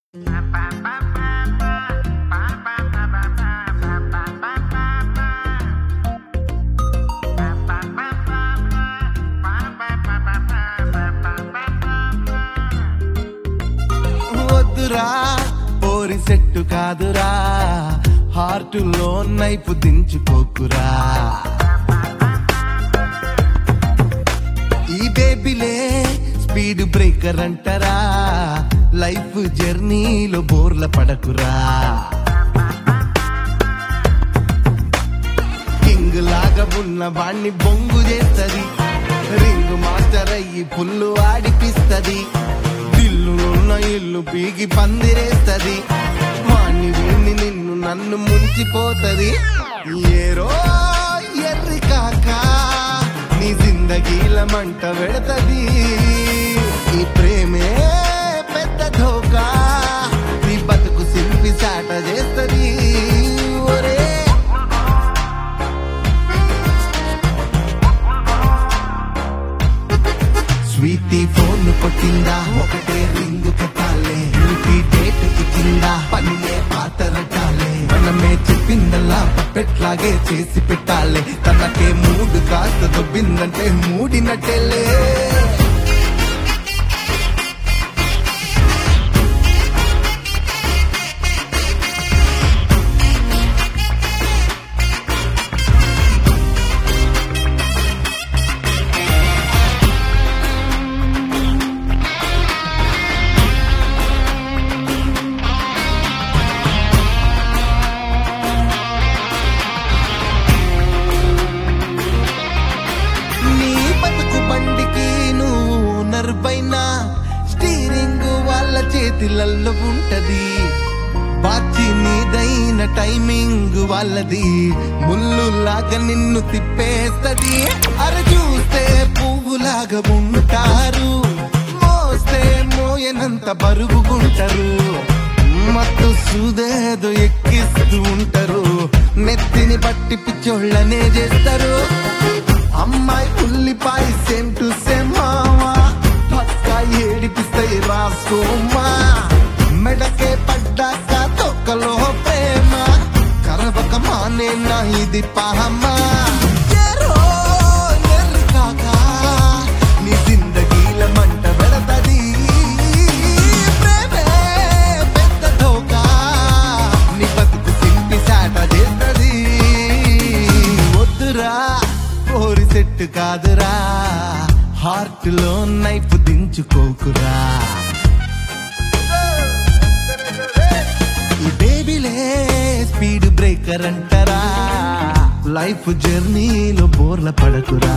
వద్దురా పోరి సెట్టు కాదురా హార్టులో నైపు దించుకోకురా ఈ బేబీలే స్పీడ్ బ్రేకర్ అంటారా లైఫ్ జర్నీలో బోర్ల పడకురా కింగ్ లాగా ఉన్న వాణ్ణి బొంగు చేస్తది రింగ్ మాస్టర్ అయ్యి పుల్లు ఆడిపిస్తది దిల్లులున్న ఇల్లు పీకి పందిరేస్తది వాణ్ణి వీణ్ణి నిన్ను నన్ను ముంచిపోతది ఏరో ఎర్రి కాక నీ జిందగీల మంట పెడతది ఈ ప్రేమే పెద్ద ధోకా నీ బతుకు సింపి సాట చేస్తది ఒరే స్వీటీ ఫోన్ కొట్టిందా ఒకటే రింగ్ కట్టాలే బ్యూటీ డేట్ ఇచ్చిందా పనినే పాతరటాలే మనమే చెప్పిందల్లా పప్పెట్లాగే చేసి పెట్టాలే తనకే మూడు కాస్త దొబ్బిందంటే మూడినట్టేలే నీ బతుకు బండికి నువ్వు నర్బైనా స్టీరింగ్ వాళ్ళ చేతిలల్లో ఉంటది బాచి నీదైన టైమింగ్ వాళ్ళది ముళ్ళులాగా నిన్ను తిప్పేస్తది అరే చూస్తే పువ్వులాగా ఉంటారు మోస్తే మోయనంత బరుగుంటారు మత్తు సుదేదో ఎక్కిస్తూ ఉంటారు నెత్తిని పట్టి పిచ్చోళ్ళనే చేస్తారు అమ్మాయి ఉల్లిపాయ సేమ్ టు సేమ్ మావా పక్కా ఏడిపిస్తాయి రాసుకోమా మెడకే పడ్డాక తొక్కలో ప్రేమ కరవక మానే నా ఇది పహమా ఎర్రో ఎర్రి కాక నీ జిందగీల మంట పెడతది ప్రేమే పెద్ద ధోకా నీ బతుకు సింపి సాట చేస్తది వద్దురా కోరి సెట్టు కాదురా హార్ట్ లో నైపు దించుకోకురా ఈ బేబీలే స్పీడ్ బ్రేకర్ అంటారా లైఫ్ జర్నీలో బోర్ల పడకురా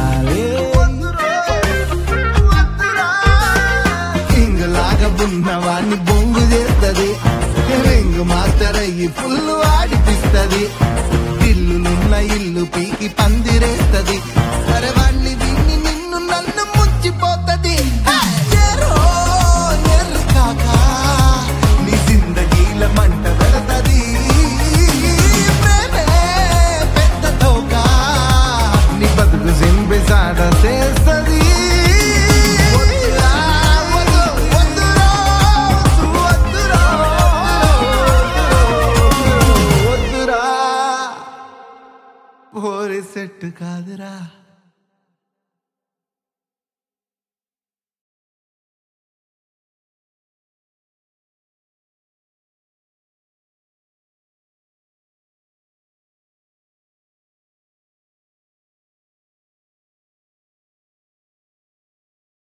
కింగ్ లాగా ఉన్నవాన్ని బొంగు చేస్తది రింగ్ మాస్టర్ అయ్యి ఫుల్ ఆడిపిస్తది ఇల్లులున్న ఇల్లు పీకి పందిరేస్తది సరే వాణ్ణి వీణ్ణి నిన్ను నన్ను ముంచిపోతది ఎర్రో ఎర్రి కాక నీ జిందగీల మంట పెడతది ప్రేమే పెద్ద తోకా నీ బతుకు సింపిసాట చేస్తది వద్దురా, వద్దు, వద్దురా, వద్దురా, వద్దురా ఓరి సెట్ కాదురా